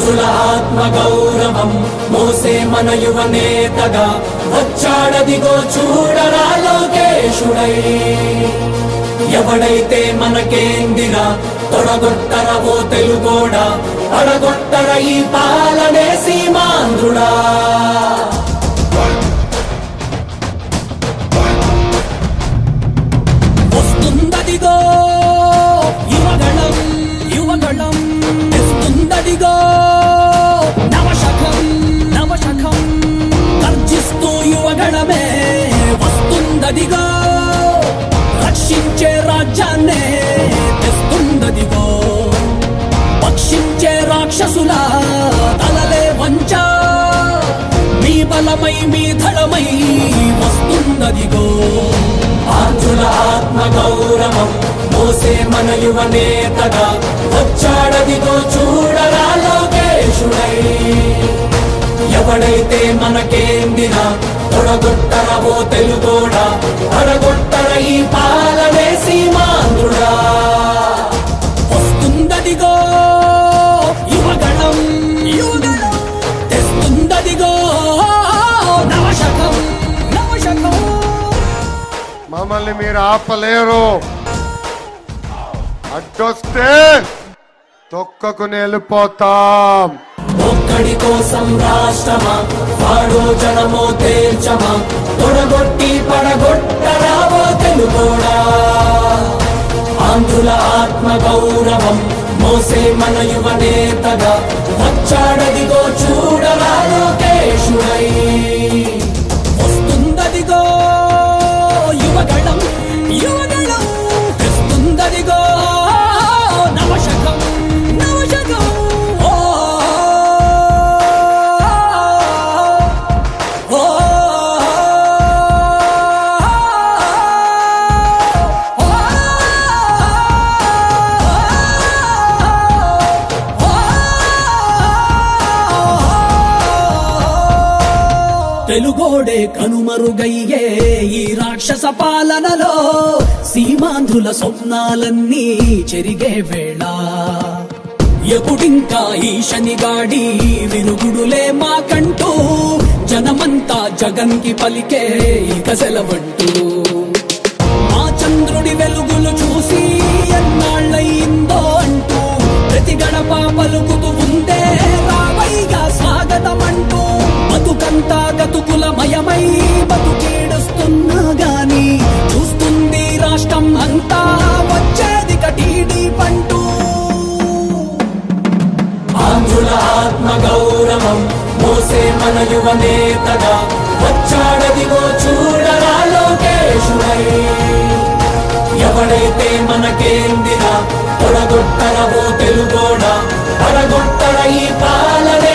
ఆంధ్రుల ఆత్మ గౌరవం మోసే మన యువ నేతగా వచ్చాడదిగో చూడరా లోకేశుడై ఎవడైతే మనకేందిరా తొడగొట్టర ఓ తెలుగోడా పడగొట్టర ఈ పాలనే సీమాంధ్రుడా వస్తుందదిగో యువగళం యువగళం తెస్తుందదిగో నవశకం నవశకం గర్జిస్తూ యువగళమే వస్తుందదిగో రక్షించే రాజ్యాన్నే తెస్తుందదిగో పక్షించే రాక్షసుల తలలే వంచ మీ బలమై మీ ధళమై వస్తుందదిగో ఆంధ్రుల ఆత్మ గౌరవం మోసే మన యువ నేతగా వచ్చాడదిగో చూడరా లోకేశుడై ఎవడైతే మనకేందిరా తొడగొట్టర ఓ తెలుగోడా పడగొట్టర ఈ పాలనే సీమాంధ్రుడా వస్తుందదిగో యువగణం యువగణం తెస్తుందదిగో నవశకం నవశకం మమ్మల్ని మీరు ఆపలేరు అడ్డొస్తే తొక్కకుని వెళ్ళిపోతాం ఒక్కడి కోసం రాష్ట్రమా వాడో జనమో తేల్చమా తొడగొట్టి పడగొట్టరావో తెలుగోడా ఆంధ్రుల ఆత్మ గౌరవం మోసే మన యువ నేతగా వచ్చాడదిగో చూడరా లోకేశుడై వస్తుందదిగో యువగళం యువగళం తెస్తుందదిగో నవశకం నవశకం ఓ ఓ తెలుగోడే కనుమరుగయ్యే ఈ రాక్షస పాలనలో సీమాంధ్రుల స్వప్నాలన్నీ చెరిగే వేళ ఎప్పుడింకా ఈ శనిగాడి విరుగుడులే మాకంటూ జనమంతా జగన్కి పలికే ఇక సెలవంటూ మా చంద్రుడి వెలుగులు చూసి ఎన్నాళ్ళయిందో అంటూ ప్రతి గడప పలుకుతూ ఉందే రావయ్యా స్వాగతమంటూ బతుకంతా గతుకుల మయమై బతుకేడుస్తున్నా గాని చూస్తుంది రాష్ట్రం అంతా వచ్చేది కటీడీ పంటూ ఆంధ్రుల ఆత్మ గౌరవం మోసే మన యువ నేతగా వచ్చాడదిగో చూడరా లోకేశుడై ఎవడైతే మనకేందిరా తొడగొట్టర ఓ తెలుగోడా పడగొట్టర ఈ పాలనే